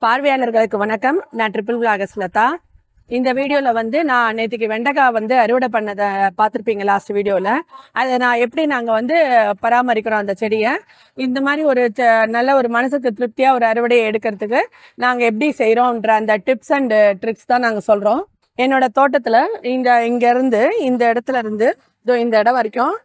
பார்வையாளர்களுக்கு வணக்கம் நான் ட்ரிபிள் விலாகஸ் லதா இந்த வீடியோவில் வந்து நான் நேற்றுக்கு வெண்டைக்காய் வந்து அறுவடை பண்ணதை பார்த்துருப்பீங்க லாஸ்ட் வீடியோவில் அதை நான் எப்படி நாங்கள் வந்து பராமரிக்கிறோம் அந்த செடியை இந்த மாதிரி ஒரு ச- நல்ல ஒரு மனசுக்கு திருப்தியாக ஒரு அறுவடையை எடுக்கிறதுக்கு நாங்கள் எப்படி செய்கிறோன்ற அந்த டிப்ஸ் அண்ட் ட்ரிக்ஸ் தான் நாங்கள் சொல்கிறோம் என்னோட தோட்டத்தில் இந்த இங்கேருந்து இந்த இடத்துல இருந்து இதோ இந்த இடம் வரைக்கும்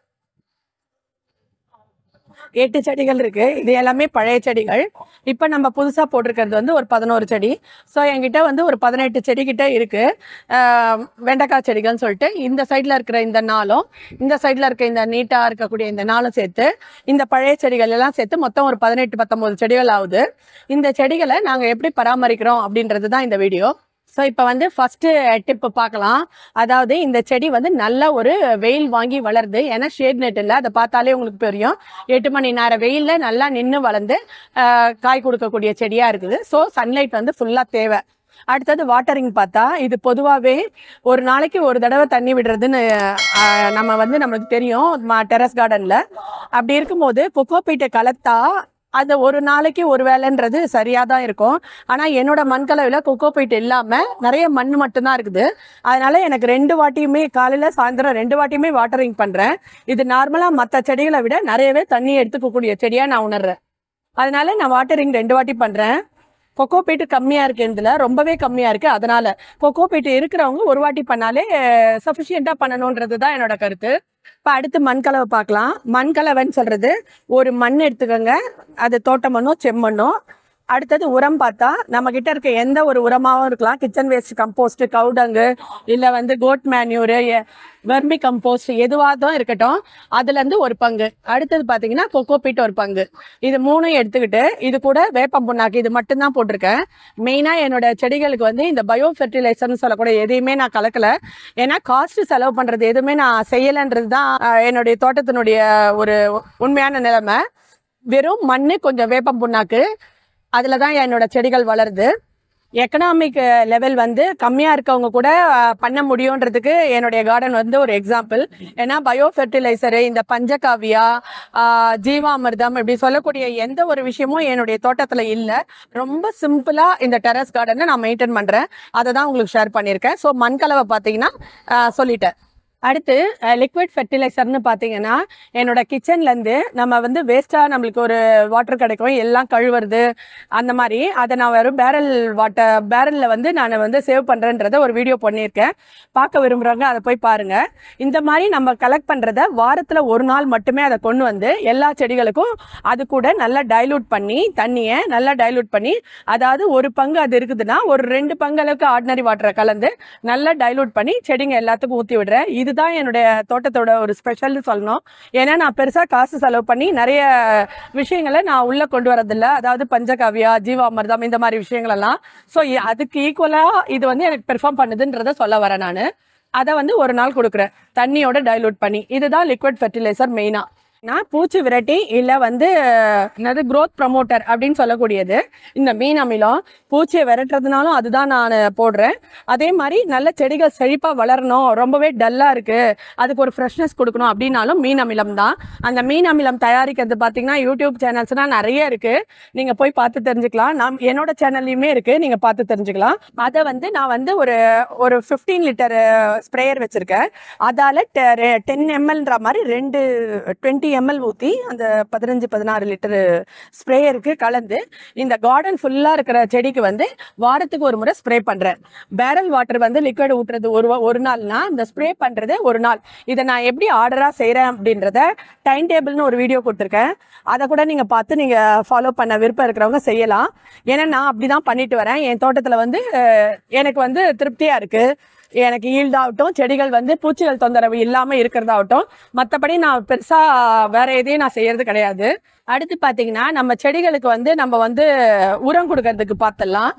எட்டு செடிகள் இருக்கு இது எல்லாமே பழைய செடிகள் இப்போ நம்ம புதுசாக போட்டிருக்கிறது வந்து ஒரு பதினோரு செடி ஸோ என்கிட்ட வந்து ஒரு பதினெட்டு செடி கிட்ட இருக்கு ஆஹ் வெண்டைக்காய் செடிகள்னு சொல்லிட்டு இந்த சைடில் இருக்கிற இந்த நாளும் இந்த சைடில் இருக்க இந்த நீட்டாக இருக்கக்கூடிய இந்த நாளும் சேர்த்து இந்த பழைய செடிகள் எல்லாம் சேர்த்து மொத்தம் ஒரு பதினெட்டு பத்தொம்போது செடிகள் ஆகுது இந்த செடிகளை நாங்கள் எப்படி பராமரிக்கிறோம் அப்படின்றது தான் இந்த வீடியோ ஸோ இப்போ வந்து ஃபஸ்ட்டு டிப் பார்க்கலாம் அதாவது இந்த செடி வந்து நல்ல ஒரு வெயில் வாங்கி வளருது ஏன்னா ஷேட் நெட் இல்லை அதை பார்த்தாலே உங்களுக்கு தெரியும் எட்டு மணி நேரம் வெயிலில் நல்லா நின்று வளர்ந்து ஆஹ், காய் கொடுக்கக்கூடிய செடியாக இருக்குது ஸோ சன்லைட் வந்து ஃபுல்லாக தேவை அடுத்தது வாட்டரிங் பார்த்தா இது பொதுவாகவே ஒரு நாளைக்கு ஒரு தடவை தண்ணி விடுறதுன்னு ஆஹ், நம்ம வந்து நம்மளுக்கு தெரியும் டெரஸ் கார்டனில் அப்படி இருக்கும்போது கொக்கோபீட்டை கலத்தா அந்த ஒரு நாளைக்கு ஒரு வேலைன்றது சரியாக தான் இருக்கும் ஆனால் என்னோட மண்கலவையில் கொக்கோபீட் இல்லாமல் நிறைய மண் மட்டும்தான் இருக்குது அதனால எனக்கு ரெண்டு வாட்டியுமே காலையில் சாயந்தரம் ரெண்டு வாட்டியுமே வாட்டரிங் பண்ணுறேன் இது நார்மலாக மற்ற செடிகளை விட நிறையவே தண்ணி எடுத்துக்கக்கூடிய செடியாக நான் உணர்றேன் அதனால நான் வாட்டரிங் ரெண்டு வாட்டி பண்ணுறேன் கொக்கோ பீட்டு கம்மியாக இருக்கு இதில் ரொம்பவே கம்மியாக இருக்குது அதனால கொக்கோ பீட்டு இருக்கிறவங்க ஒரு வாட்டி பண்ணாலே சஃபிஷியண்ட்டாக பண்ணணுன்றது தான் என்னோட கருத்து இப்போ அடுத்து மண்கலவை பார்க்கலாம் மண்கலவைன்னு சொல்கிறது ஒரு மண் எடுத்துக்கோங்க அது தோட்ட மண்ணோ செம்மண்ணோ அடுத்தது உரம் பார்த்தா நம்ம கிட்ட இருக்க எந்த ஒரு உரமாகவும் இருக்கலாம் கிச்சன் வேஸ்ட் கம்போஸ்ட் கவுடங்கு இல்லை வந்து கோட் மேன்யூரு வெர்மி கம்போஸ்ட் எதுவாக இருக்கட்டும் அதுலேருந்து ஒரு பங்கு அடுத்தது பார்த்தீங்கன்னா கொக்கோ பீட் ஒரு பங்கு இது மூணையும் எடுத்துக்கிட்டு இது கூட வேப்பம் புண்ணாக்கு இது மட்டும்தான் போட்டிருக்கேன் மெயினாக என்னோட செடிகளுக்கு வந்து இந்த பயோ ஃபெர்டிலைசர்னு சொல்லக்கூடிய எதையுமே நான் கலக்கல ஏன்னா காஸ்ட் செலவு பண்ணுறது எதுவுமே நான் செய்யலைன்றது தான் ஆஹ், என்னுடைய தோட்டத்தினுடைய ஒரு உண்மையான நிலைமை வெறும் மண் கொஞ்சம் வேப்பம் புண்ணாக்கு அதில் தான் என்னோட செடிகள் வளருது எக்கனாமிக் லெவல் வந்து கம்மியாக இருக்கவங்க கூட அஹ், பண்ண முடியுன்றதுக்கு என்னுடைய கார்டன் வந்து ஒரு எக்ஸாம்பிள் ஏன்னா பயோ ஃபெர்டிலைசரு இந்த பஞ்சகாவியா ஆஹ், ஜீவாமிர்தம் இப்படி சொல்லக்கூடிய எந்த ஒரு விஷயமும் என்னுடைய தோட்டத்தில் இல்லை ரொம்ப சிம்பிளாக இந்த டெரஸ் கார்டனை நான் மெயின்டைன் பண்ணுறேன் அதை தான் உங்களுக்கு ஷேர் பண்ணியிருக்கேன் ஸோ மண்கலவை பார்த்தீங்கன்னா ஆஹ், சொல்லிட்டேன் அடுத்து லிக்விட் ஃபெர்டிலைசர்னு பார்த்தீங்கன்னா என்னோட கிச்சன்லேருந்து நம்ம வந்து வேஸ்ட்டாக நம்மளுக்கு ஒரு வாட்டர் கிடைக்கும் எல்லாம் கழுவுறது அந்த மாதிரி அதை நான் வெறும் பேரல் வாட்டர் பேரலில் வந்து நான் வந்து சேவ் பண்ணுறேன்றத ஒரு வீடியோ பண்ணியிருக்கேன் பார்க்க விரும்புகிறவங்க அதை போய் பாருங்கள் இந்த மாதிரி நம்ம கலெக்ட் பண்ணுறத வாரத்தில் ஒரு நாள் மட்டுமே அதை கொண்டு வந்து எல்லா செடிகளுக்கும் அது கூட நல்லா டைலூட் பண்ணி தண்ணியை நல்லா டைலூட் பண்ணி அதாவது ஒரு பங்கு அது இருக்குதுன்னா ஒரு ரெண்டு பங்கு அளவுக்கு ஆர்டினரி வாட்டரை கலந்து நல்லா டைலூட் பண்ணி செடிங்க எல்லாத்துக்கும் ஊற்றி விடுறேன் இதுதான் என்னுடைய தோட்டத்தோட ஒரு ஸ்பெஷல்னு சொல்லணும் ஏன்னா நான் பெருசாக காசு செலவு பண்ணி நிறைய விஷயங்களை நான் உள்ளே கொண்டு வரதில்ல அதாவது பஞ்சகாவியா ஜீவாமிர்தம் இந்த மாதிரி விஷயங்களெல்லாம் ஸோ அதுக்கு ஈக்குவலாக இது வந்து எனக்கு பெர்ஃபார்ம் பண்ணுதுன்றதை சொல்ல வரேன் நான் அதை வந்து ஒரு நாள் கொடுக்குறேன் தண்ணியோட டைலூட் பண்ணி இதுதான் லிக்விட் ஃபெர்டிலைசர் மெயினாக நான் பூச்சி விரட்டி இல்லை வந்து என்னது growth ப்ரமோட்டர் அப்படின்னு சொல்லக்கூடியது இந்த மீன் அமிலம் பூச்சியை விரட்டுறதுனாலும் அதுதான் நான் போடுறேன் அதே மாதிரி நல்ல செடிகள் செழிப்பாக வளரணும் ரொம்பவே டல்லாக இருக்குது அதுக்கு ஒரு ஃப்ரெஷ்னஸ் கொடுக்கணும் அப்படின்னாலும் மீன் அமிலம் தான் அந்த மீன் அமிலம் தயாரிக்கிறது பார்த்தீங்கன்னா யூடியூப் சேனல்ஸ்னால் நிறைய இருக்குது நீங்கள் போய் பார்த்து தெரிஞ்சுக்கலாம் நான் என்னோட சேனல்லையுமே இருக்குது நீங்கள் பார்த்து தெரிஞ்சுக்கலாம் அதை வந்து நான் வந்து ஒரு ஒரு ஃபிஃப்டீன் லிட்டர் ஸ்ப்ரேயர் வச்சுருக்கேன் அதால் டென் எம்எல்ன்ற மாதிரி ரெண்டு டுவெண்ட்டி எம்எல் ஊற்றி அந்த பதினஞ்சு பதினாறு லிட்டர் ஸ்ப்ரேயருக்கு கலந்து இந்த கார்டன் ஃபுல்லாக இருக்கிற செடிக்கு வந்து வாரத்துக்கு ஒரு முறை ஸ்ப்ரே பண்ணுறேன் பேரல் வாட்டர் வந்து லிக்விட் ஊற்றுறது ஒரு வா- ஒரு நாள்னா இந்த ஸ்ப்ரே பண்ணுறது ஒரு நாள் இதை நான் எப்படி ஆர்டராக செய்கிறேன் அப்படின்றத டைம் டேபிள்னு ஒரு வீடியோ கொடுத்துருக்கேன் அதை கூட நீங்கள் பார்த்து நீங்கள் ஃபாலோ பண்ண விருப்பம் இருக்கிறவங்க செய்யலாம் ஏன்னா நான் அப்படி தான் பண்ணிட்டு வரேன் என் தோட்டத்தில் வந்து அஹ், எனக்கு வந்து திருப்தியாக இருக்குது எனக்கு ஈல்டாகட்டும் செடிகள் வந்து பூச்சிகள் தொந்தரவு இல்லாமல் இருக்கிறதாகட்டும் மற்றபடி நான் பெருசாக வேற எதையும் நான் செய்யறது கிடையாது அடுத்து பார்த்தீங்கன்னா நம்ம செடிகளுக்கு வந்து நம்ம வந்து உரம் கொடுக்கறதுக்கு பார்த்துடலாம்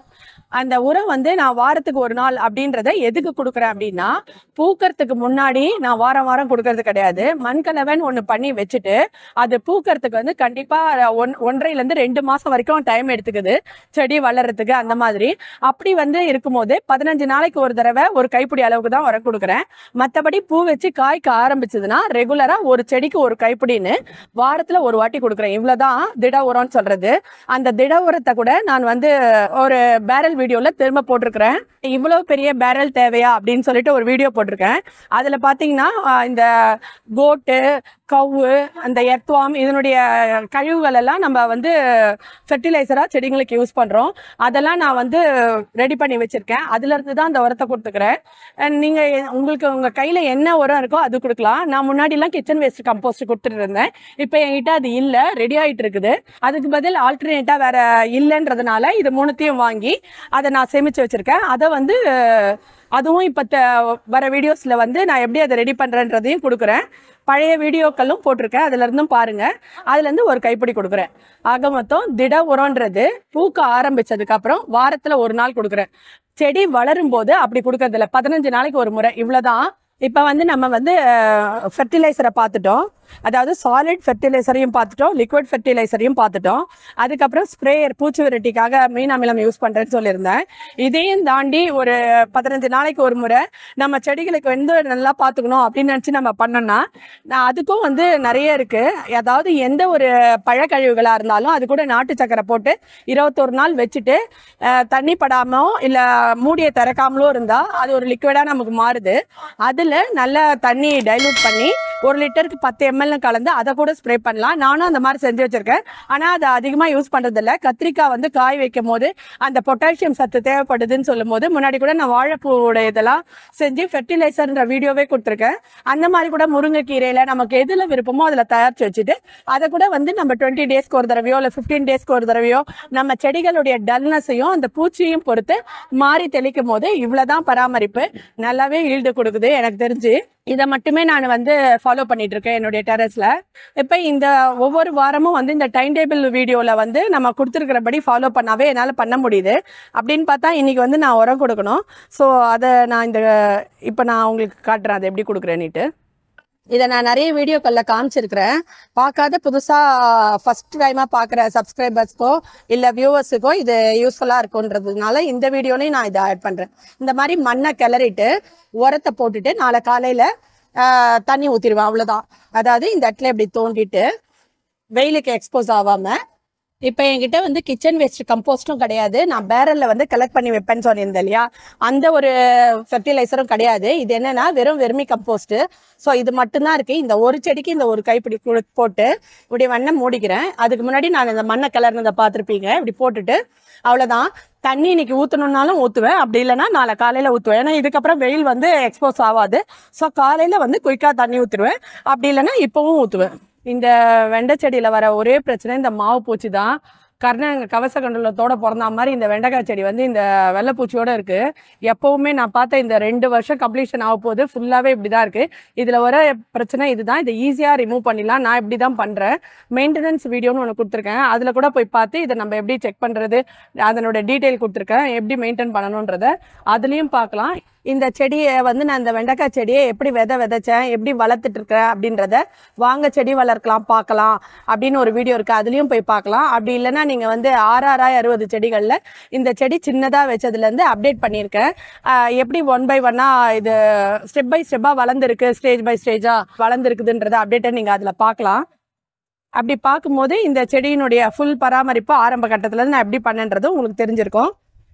அந்த உரம் வந்து நான் வாரத்துக்கு ஒரு நாள் அப்படின்றத எதுக்கு கொடுக்குறேன் அப்படின்னா பூக்கறதுக்கு முன்னாடி நான் வாரம் வாரம் கொடுக்கறது கிடையாது மண்கலவன் ஒன்று பண்ணி வச்சுட்டு அது பூக்கறதுக்கு வந்து கண்டிப்பா ஒன் ஒன்றரைல இருந்து ரெண்டு மாசம் வரைக்கும் டைம் எடுத்துக்குது செடி வளர்றதுக்கு அந்த மாதிரி அப்படி வந்து இருக்கும்போது பதினஞ்சு நாளைக்கு ஒரு தடவை ஒரு கைப்பிடி அளவுக்கு தான் உரம் கொடுக்குறேன் மற்றபடி பூ வச்சு காய்க்க ஆரம்பிச்சதுன்னா ரெகுலரா ஒரு செடிக்கு ஒரு கைப்பிடின்னு வாரத்துல ஒரு வாட்டி கொடுக்குறேன் இவ்வளவுதான் திட உரம்னு சொல்றது அந்த திட உரத்தை கூட நான் வந்து ஒரு பேரல் வீடியோல திரும்ப போட்டிருக்கிறேன் இவ்வளவு பெரிய பேரல் தேவையா அப்படின்னு சொல்லிட்டு ஒரு வீடியோ போட்டிருக்கேன் அதுல பாத்தீங்கன்னா ஆஹ், இந்த கோட்டு கவ்வு அந்த எர்த்வாம் இதனுடைய கழிவுகள் எல்லாம் நம்ம வந்து ஃபெர்டிலைசரா செடிங்களுக்கு யூஸ் பண்றோம் அதெல்லாம் நான் வந்து ரெடி பண்ணி வச்சிருக்கேன் அதுல இருந்து தான் அந்த உரத்தை கொடுத்துக்கிறேன் அஹ் நீங்க உங்களுக்கு உங்க கையில என்ன உரம் இருக்கோ அது கொடுக்கலாம் நான் முன்னாடி எல்லாம் கிச்சன் வேஸ்ட் கம்போஸ்ட் கொடுத்துட்டு இருந்தேன் இப்போ என்கிட்ட அது இல்ல ரெடி ஆயிட்டு இருக்குது அதுக்கு பதில் ஆல்டர்னேட்டா வேற இல்லைன்றதுனால இது மூணுத்தையும் வாங்கி அதை நான் சேமிச்சு வச்சிருக்கேன் அதை வந்து அஹ், அதுவும் இப்போ வர வீடியோஸ்ல வந்து நான் எப்படி அதை ரெடி பண்றேன்றதையும் கொடுக்குறேன் பழைய வீடியோக்களும் போட்டிருக்கேன் அதுல இருந்தும் பாருங்க அதுல இருந்து ஒரு கைப்பிடி கொடுக்குறேன் ஆக மொத்தம் திட உரம்ன்றது பூக்க ஆரம்பிச்சதுக்கு அப்புறம் வாரத்துல ஒரு நாள் கொடுக்குறேன் செடி வளரும் போது அப்படி கொடுக்கறதில்ல பதினஞ்சு நாளைக்கு ஒரு முறை இவ்வளவுதான் இப்போ வந்து நம்ம வந்து ஃபெர்டிலைசரை பார்த்துட்டோம் அதாவது சாலிட் ஃபெர்டிலைசரையும் பார்த்துட்டோம் லிக்விட் ஃபெர்டிலைசரையும் பார்த்துட்டோம் அதுக்கப்புறம் ஸ்ப்ரேயர் பூச்சி விரட்டிக்காக மீன் அமிலம் யூஸ் பண்ணுறேன்னு சொல்லியிருந்தேன் இதையும் தாண்டி ஒரு பதினஞ்சு நாளைக்கு ஒரு முறை நம்ம செடிகளுக்கு வந்து நல்லா பார்த்துக்கணும் அப்படின்னு நினச்சி நம்ம பண்ணோம்னா நான் அதுக்கும் வந்து நிறைய இருக்கு அதாவது எந்த ஒரு பழக்கழிவுகளாக இருந்தாலும் அது கூட நாட்டு சக்கரை போட்டு இருபத்தொரு நாள் வச்சுட்டு அஹ், தண்ணி படாமோ இல்லை மூடியை திறக்காமலோ இருந்தால் அது ஒரு லிக்விடாக நமக்கு மாறுது அதில் நல்ல தண்ணி டைலூட் பண்ணி ஒரு லிட்டருக்கு பத்து எம்எல்னு கலந்து அதை கூட ஸ்ப்ரே பண்ணலாம் நானும் அந்த மாதிரி செஞ்சு வச்சிருக்கேன் ஆனால் அதை அதிகமாக யூஸ் பண்ணுறதில்ல கத்திரிக்காய் வந்து காய் வைக்கும் போது அந்த பொட்டாசியம் சத்து தேவைப்படுதுன்னு சொல்லும் போது முன்னாடி கூட நான் வாழைப்பூவோட இதெல்லாம் செஞ்சு ஃபெர்டிலைசர்ன்ற வீடியோவே கொடுத்துருக்கேன் அந்த மாதிரி கூட முருங்கைக்கீரையில நமக்கு எதுல விருப்பமோ அதில் தயாரிச்சு வச்சுட்டு அதை கூட வந்து நம்ம டுவெண்ட்டி டேஸ்க்கு ஒரு தடவையோ இல்லை ஃபிஃப்டீன் டேஸ்க்கு ஒரு தடவையோ நம்ம செடிகளுடைய டல்னஸையும் அந்த பூச்சியையும் பொறுத்து மாறி தெளிக்கும் போது இவ்வளவுதான் பராமரிப்பு நல்லாவே ஈல்டு கொடுக்குது எனக்கு தெரிஞ்சு இதை மட்டுமே நான் வந்து ஃபாலோ பண்ணிட்டு இருக்கேன் என்னுடைய டெரஸ்ல இப்போ இந்த ஒவ்வொரு வாரமும் வந்து இந்த டைம் டேபிள் வீடியோல வந்து நம்ம கொடுத்துருக்கிறபடி ஃபாலோ பண்ணாவே என்னால் பண்ண முடியுது அப்படின்னு பார்த்தா இன்னைக்கு வந்து நான் உரம் கொடுக்கணும் ஸோ அதை நான் இந்த இப்போ நான் உங்களுக்கு காட்டுறேன் அதை எப்படி கொடுக்குறேன்னுட்டு இதை நான் நிறைய வீடியோக்களில் காமிச்சிருக்கிறேன் பார்க்காத புதுசாக ஃபர்ஸ்ட் டைமாக பார்க்குற சப்ஸ்கிரைபர்ஸ்க்கோ இல்லை வியூவர்ஸுக்கோ இது யூஸ்ஃபுல்லாக இருக்குன்றதுனால இந்த வீடியோலையும் நான் இதை ஆட் பண்ணுறேன் இந்த மாதிரி மண்ணை கிளறிட்டு உரத்தை போட்டுட்டு நாளை காலையில் தண்ணி ஊற்றிடுவேன் அவ்வளோதான் அதாவது இந்த இடத்துல இப்படி தோண்டிட்டு வெயிலுக்கு எக்ஸ்போஸ் ஆகாமல் இப்போ என்கிட்ட வந்து கிச்சன் வேஸ்ட் கம்போஸ்டும் கிடையாது நான் பேரலில் வந்து கலெக்ட் பண்ணி வைப்பேன்னு சொல்லியிருந்தேன் இல்லையா அந்த ஒரு ஃபெர்டிலைசரும் கிடையாது இது என்னன்னா வெறும் வெர்மி கம்போஸ்ட் ஸோ இது மட்டும்தான் இருக்கு இந்த ஒரு செடிக்கு இந்த ஒரு கைப்பிடி கு- போட்டு இப்படி மண்ணை மூடிக்கிறேன் அதுக்கு முன்னாடி நான் இந்த மண்ணை கிளறினதை பார்த்துருப்பீங்க இப்படி போட்டுட்டு அவ்வளோதான் தண்ணி இன்னைக்கு ஊற்றணுன்னாலும் ஊற்றுவேன் அப்படி இல்லைன்னா நாளை காலையில் ஊற்றுவேன் ஏன்னா இதுக்கப்புறம் வெயில் வந்து எக்ஸ்போஸ் ஆகாது ஸோ காலையில் வந்து குயிக்காக தண்ணி ஊற்றுருவேன் அப்படி இல்லைன்னா இப்போவும் ஊற்றுவேன் இந்த வெண்டை செடியில் வர ஒரே பிரச்சனை இந்த மாவு பூச்சி தான் கர்ணன் கவச கண்டலத்தோட பிறந்த மாதிரி இந்த வெண்டைக்காய் செடி வந்து இந்த வெள்ளைப்பூச்சியோட இருக்கு எப்பவுமே நான் பார்த்த இந்த ரெண்டு வருஷம் கம்ப்ளீஷன் ஆக போகுது ஃபுல்லாவே இப்படிதான் இருக்கு இதுல வர பிரச்சனை இதுதான் இதை ஈஸியா ரிமூவ் பண்ணிடலாம் நான் இப்படி தான் பண்றேன் மெயின்டெனன்ஸ் வீடியோன்னு ஒன்று கொடுத்துருக்கேன் அதுல கூட போய் பார்த்து இதை நம்ம எப்படி செக் பண்றது அதனோட டீட்டெயில் கொடுத்துருக்கேன் எப்படி மெயின்டைன் பண்ணணுன்றத அதுலயும் பார்க்கலாம் இந்த செடியை வந்து நான் இந்த வெண்டைக்காய் செடியை எப்படி விதை விதைச்சேன் எப்படி வளர்த்துட்டு இருக்கேன் அப்படின்றத வாங்க செடி வளர்க்கலாம் பார்க்கலாம் அப்படின்னு ஒரு வீடியோ இருக்கு அதுலயும் போய் பார்க்கலாம் அப்படி இல்லைன்னா நீங்க வந்து ஆறாயிரம் அறுபது செடிகள்ல இந்த செடி சின்னதா வச்சதுல இருந்து அப்டேட் பண்ணியிருக்கேன் ஆஹ் எப்படி ஒன் பை ஒன்னா இது ஸ்டெப் பை ஸ்டெப்பா வளர்ந்துருக்கு ஸ்டேஜ் பை ஸ்டேஜா வளர்ந்துருக்குதுன்றத அப்டேட்டை நீங்க அதுல பார்க்கலாம் அப்படி பார்க்கும்போது இந்த செடியினுடைய ஃபுல் பராமரிப்பு ஆரம்ப கட்டத்துல இருந்து நான் எப்படி பண்ணேன்றது உங்களுக்கு தெரிஞ்சிருக்கும்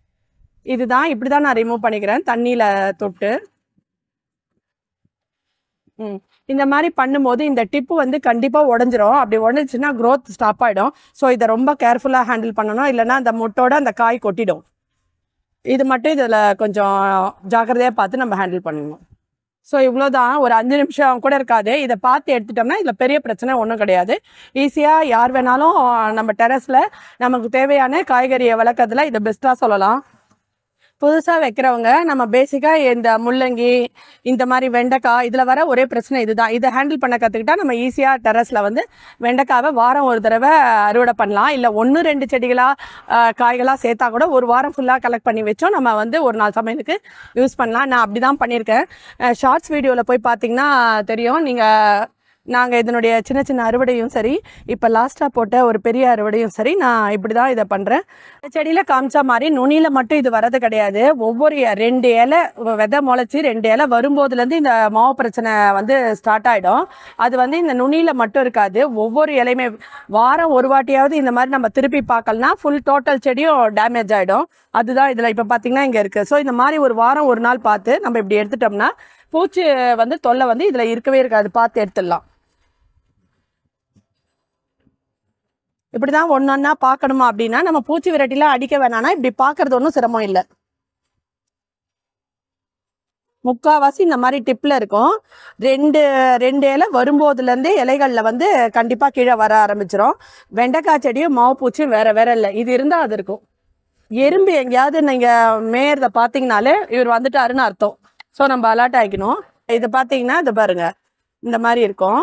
இதுதான் இப்படிதான் நான் ரிமூவ் பண்ணிக்கிறேன் தண்ணியில தொட்டு ம் இந்த மாதிரி பண்ணும்போது இந்த டிப்பு வந்து கண்டிப்பா உடஞ்சிரும் அப்படி உடஞ்சிச்சுன்னா growth ஸ்டாப் ஆயிடும் ஸோ இதை ரொம்ப கேர்ஃபுல்லா ஹேண்டில் பண்ணணும் இல்லைன்னா அந்த முட்டோட அந்த காய் கொட்டிடும் இது மட்டும் இதில் கொஞ்சம் ஜாக்கிரதையா பார்த்து நம்ம ஹேண்டில் பண்ணணும் ஸோ இவ்வளோதான் ஒரு அஞ்சு நிமிஷம் கூட இருக்காது இதை பார்த்து எடுத்துட்டோம்னா இதில் பெரிய பிரச்சனை ஒன்றும் கிடையாது ஈஸியாக யார் வேணாலும் நம்ம டெரஸில் நமக்கு தேவையான காய்கறியை வளர்க்கறதுல இதை பெஸ்ட்டாக சொல்லலாம் புதுசாக வைக்கிறவங்க நம்ம பேசிக்காக இந்த முள்ளங்கி இந்த மாதிரி வெண்டைக்காய் இதில் வர ஒரே பிரச்சனை இதுதான் இதை ஹேண்டில் பண்ண கற்றுக்கிட்டா நம்ம ஈஸியாக டெரஸில் வந்து வெண்டைக்காவை வாரம் ஒரு தடவை அறுவடை பண்ணலாம் இல்லை ஒன்று ரெண்டு செடிகளாக காய்களாக சேர்த்தா கூட ஒரு வாரம் ஃபுல்லாக கலெக்ட் பண்ணி வச்சோம் நம்ம வந்து ஒரு நாள் சமையலுக்கு யூஸ் பண்ணலாம் நான் அப்படி தான் பண்ணியிருக்கேன் ஷார்ட்ஸ் வீடியோவில் போய் பார்த்தீங்கன்னா தெரியும் நீங்கள் நாங்கள் இதனுடைய சின்ன சின்ன அறுவடையும் சரி இப்போ லாஸ்ட்டாக போட்ட ஒரு பெரிய அறுவடையும் சரி நான் இப்படி தான் இதை பண்ணுறேன் செடியில் காமிச்ச மாதிரி நுனியில் மட்டும் இது வரது கிடையாது ஒவ்வொரு இ- ரெண்டு இலை விதை முளைச்சி ரெண்டு இலை வரும்போதுலேருந்து இந்த மாவு பிரச்சனை வந்து ஸ்டார்ட் ஆகிடும் அது வந்து இந்த நுனியில் மட்டும் இருக்காது ஒவ்வொரு இலையுமே வாரம் ஒரு வாட்டியாவது இந்த மாதிரி நம்ம திருப்பி பார்க்கலனா ஃபுல் டோட்டல் செடியும் டேமேஜ் ஆகிடும் அதுதான் இதில் இப்போ பார்த்தீங்கன்னா இங்கே இருக்குது ஸோ இந்த மாதிரி ஒரு வாரம் ஒரு நாள் பார்த்து நம்ம இப்படி எடுத்துட்டோம்னா பூச்சி வந்து தொல்லை வந்து இதில் இருக்கவே இருக்காது பார்த்து எடுத்துடலாம் இப்படி தான் ஒன்றொன்னா பார்க்கணுமா அப்படின்னா நம்ம பூச்சி விரட்டிலாம் அடிக்க வேணாம்னா இப்படி பார்க்கறது ஒன்றும் சிரமம் இல்லை முக்காவாசி இந்த மாதிரி டிப்பில் இருக்கும் ரெண்டு ரெண்டு இலை வரும்போதுலேருந்தே இலைகளில் வந்து கண்டிப்பாக கீழே வர ஆரம்பிச்சிரும் வெண்டைக்காய் செடியும் மாவு பூச்சியும் வேற வேற இல்லை இது இருந்தால் அது இருக்கும் எறும்பு எங்கேயாவது நீங்கள் மேயறத பார்த்தீங்கனாலே இவர் வந்துட்டாருன்னு அர்த்தம் ஸோ நம்ம அலர்ட் ஆகிக்கணும் இது பார்த்தீங்கன்னா இது பாருங்க இந்த மாதிரி இருக்கும்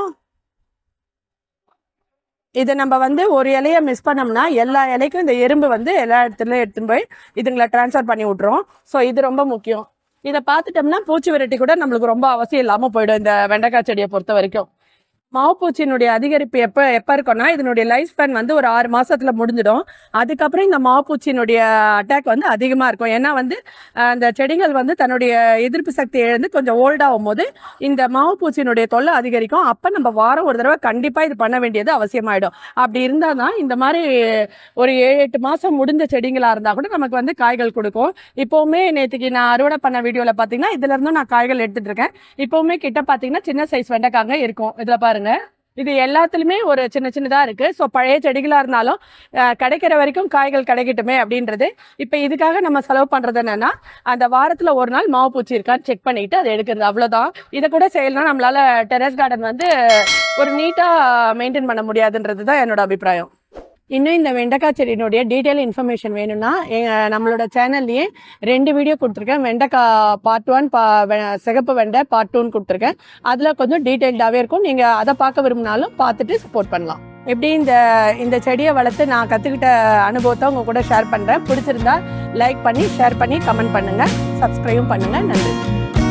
இதை நம்ம வந்து ஒரு இலைய மிஸ் பண்ணோம்னா எல்லா இலைக்கும் இந்த எறும்பு வந்து எல்லா இடத்துலையும் எடுத்துன்னு போய் இதுங்களை ட்ரான்ஸ்ஃபர் பண்ணி விட்ரும் ஸோ இது ரொம்ப முக்கியம் இதை பார்த்துட்டோம்னா பூச்சி விரட்டி கூட நம்மளுக்கு ரொம்ப அவசியம் இல்லாமல் போயிடும் இந்த வெண்டைக்காய் செடியை பொறுத்த வரைக்கும் மாவுப்பூச்சியினுடைய அதிகரிப்பு எப்போ எப்போ இருக்கும்னா இதனுடைய லைஃப் ஸ்பேன் வந்து ஒரு ஆறு மாசத்துல முடிஞ்சிடும் அதுக்கப்புறம் இந்த மாவுப்பூச்சியினுடைய அட்டாக் வந்து அதிகமாக இருக்கும் ஏன்னா வந்து அஹ், அந்த செடிகள் வந்து தன்னுடைய எதிர்ப்பு சக்தி இழந்து கொஞ்சம் ஓல்டாகும் போது இந்த மாவுப்பூச்சியினுடைய தொல்லை அதிகரிக்கும் அப்போ நம்ம வாரம் ஒரு தடவை கண்டிப்பாக இது பண்ண வேண்டியது அவசியமாயிடும் அப்படி இருந்தால் தான் இந்த மாதிரி ஒரு ஏழு எட்டு மாதம் முடிஞ்ச செடிங்களாக இருந்தால் கூட நமக்கு வந்து காய்கள் கொடுக்கும் இப்போவுமே நேற்றுக்கு நான் அறுவடை பண்ண வீடியோவில் பார்த்தீங்கன்னா இதுல இருந்தும் நான் காய்கள் எடுத்துட்டு இருக்கேன் இப்போவுமே கிட்ட பார்த்தீங்கன்னா சின்ன சைஸ் வெண்டைக்காங்க இருக்கும் இதில் பாருங்க இது எல்லாத்துலயுமே ஒரு சின்ன சின்னதா இருக்கு ஸோ பழைய செடிகளா இருந்தாலும் அஹ், கிடைக்கிற வரைக்கும் காய்கள் கிடைக்கட்டுமே அப்படின்றது இப்போ இதுக்காக நம்ம செலவு பண்றது என்னன்னா அந்த வாரத்துல ஒரு நாள் மாவு பூச்சி இருக்கான்னு செக் பண்ணிட்டு அதை எடுக்கிறது அவ்வளவுதான் இதை கூட செய்யலாம் நம்மளால டெரஸ் கார்டன் வந்து ஒரு நீட்டா மெயின்டைன் பண்ண முடியாதுன்றது தான் என்னோட அபிப்பிராயம் இன்னும் இந்த வெண்டைக்காய் செடியினுடைய டீட்டெயில் இன்ஃபர்மேஷன் வேணும்னா எங்க- நம்மளோட சேனல்லையே ரெண்டு வீடியோ கொடுத்துருக்கேன் வெண்டைக்காய் பார்ட் ஒன் பா வெ- சிகப்பு வெண்டை பார்ட் டூன்னு கொடுத்துருக்கேன் அதில் கொஞ்சம் டீட்டெயில்டாகவே இருக்கும் நீங்கள் அதை பார்க்க விரும்பினாலும் பார்த்துட்டு சப்போர்ட் பண்ணலாம் எப்படி இந்த இந்த செடியை வளர்த்து நான் கற்றுக்கிட்ட அனுபவத்தை உங்க கூட ஷேர் பண்ணுறேன் பிடிச்சிருந்தா லைக் பண்ணி ஷேர் பண்ணி கமெண்ட் பண்ணுங்கள் சப்ஸ்கிரைபும் பண்ணுங்கள் நன்றி